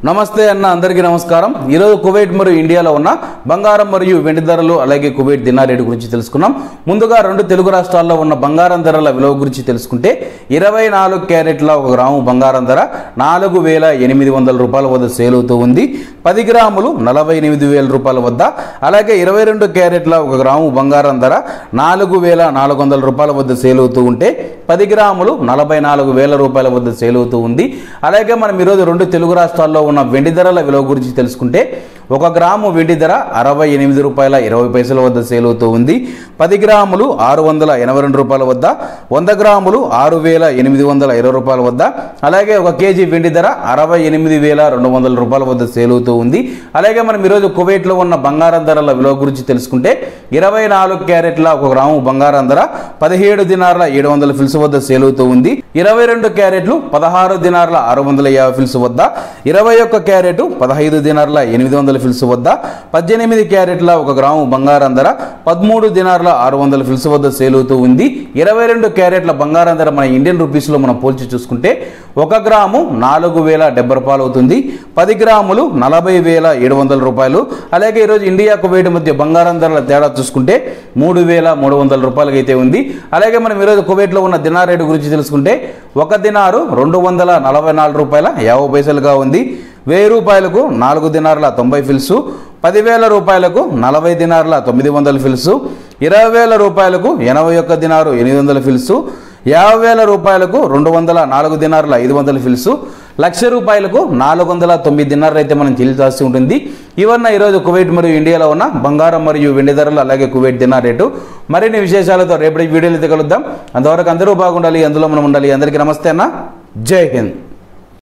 నమస్తే అన్న అందరికీ నమస్కారం ఈరోజు కువైట్ మరియు ఇండియాలో ఉన్న బంగారం మరియు వెండి ధరలు అలాగే కువైట్ దినార్ రేటు గురించి తెలుసుకున్నాం ముందుగా రెండు తెలుగు రాష్ట్రాల్లో ఉన్న బంగారం ధరల విలువ గురించి తెలుసుకుంటే ఇరవై నాలుగు క్యారెట్ల ఒక గ్రాము బంగారం ధర నాలుగు వేల ఎనిమిది వందల రూపాయల వద్ద సేల్ అవుతూ ఉంది పది గ్రాములు నలభై ఎనిమిది వేల రూపాయల వద్ద అలాగే ఇరవై రెండు క్యారెట్ల ఒక గ్రాము బంగారం ధర నాలుగు వేల నాలుగు వందల రూపాయల వద్ద సేల్ అవుతూ ఉంటే పది గ్రాములు నలభై నాలుగు వేల రూపాయల వద్ద సేల్ అవుతూ ఉంది అలాగే మనం ఈరోజు రెండు తెలుగు రాష్ట్రాల్లో ఉన్న వెండి ధరల విలువ గురించి తెలుసుకుంటే ఒక గ్రాము వెండి ధర అరవై ఎనిమిది రూపాయల ఇరవై పైసల వద్ద సేల్ అవుతూ ఉంది పది గ్రాములు ఆరు వందల ఎనభై రెండు రూపాయల వద్ద వంద గ్రాములు ఆరు వేల ఎనిమిది వందల ఇరవై రూపాయల వద్ద అలాగే ఒక కేజీ వెండి ధర అరవై ఎనిమిది వేల రెండు వందల రూపాయల వద్ద సేల్ అవుతూ ఉంది అలాగే మనం ఈరోజు కువైట్లో ఉన్న బంగారం ధరల విలువ గురించి తెలుసుకుంటే ఇరవై నాలుగు క్యారెట్ల ఒక గ్రాము బంగారం ధర పదిహేడు దినార్ల ఏడు వందల ఫిల్స్ వద్ద సేల్ అవుతూ ఉంది ఇరవై రెండు క్యారెట్లు పదహారు దినార్ల ఆరు వందల యాభై ఫిల్స్ వద్ద ఇరవై ఒక్క క్యారెట్ పదహైదు దినార్ల ఎనిమిది వందల ఫిల్స్ వద్ద పద్దెనిమిది క్యారెట్ల ఒక గ్రాము బంగారం ధర పదమూడు దినార్ల ఆరు వందల ఫిల్స్ వద్ద సేల్ అవుతూ ఉంది ఇరవై రెండు క్యారెట్ల బంగారం ధర మన ఇండియన్ రూపీస్లో మనం పోల్చి చూసుకుంటే ఒక గ్రాము నాలుగు వేల డెబ్బై రూపాయలు అవుతుంది పది గ్రాములు నలభై వేల ఏడు వందల రూపాయలు అలాగే ఈరోజు ఇండియా కువైట్ మధ్య బంగారం ధరల తేడా చూసుకుంటే మూడు వేల మూడు వందల రూపాయలకి అయితే ఉంది అలాగే మనం ఈరోజు కువైట్లో ఉన్న దినార్ రేటు గురించి తెలుసుకుంటే ఒక దినారు రెండు వందల నలభై నాలుగు రూపాయల యాభై పైసలుగా ఉంది వెయ్యి రూపాయలకు నాలుగు దినార్ల తొంభై ఫిల్సు పదివేల రూపాయలకు నలభై దినార్ల తొమ్మిది వందల ఫిల్సు ఇరవై వేల రూపాయలకు ఎనభై ఒక్క దినారు ఎనిమిది వందల ఫిల్సు యాభై వేల రూపాయలకు రెండు వందల నాలుగు దినార్ల ఐదు వందల ఫిల్సు లక్ష రూపాయలకు నాలుగు వందల తొమ్మిది దినార్లు అయితే మనం చెల్లించాల్సి ఉంటుంది ఇవన్న ఈరోజు కువైట్ మరియు ఇండియాలో ఉన్న బంగారం మరియు వెండి ధరలు అలాగే కువైట్ దినార్ రేటు మరిన్ని విశేషాలతో రేపటి వీడియోలు అయితే కలుద్దాం అంతవరకు అందరూ బాగుండాలి అందులో మనం ఉండాలి అందరికీ నమస్తే అన్న జై హింద్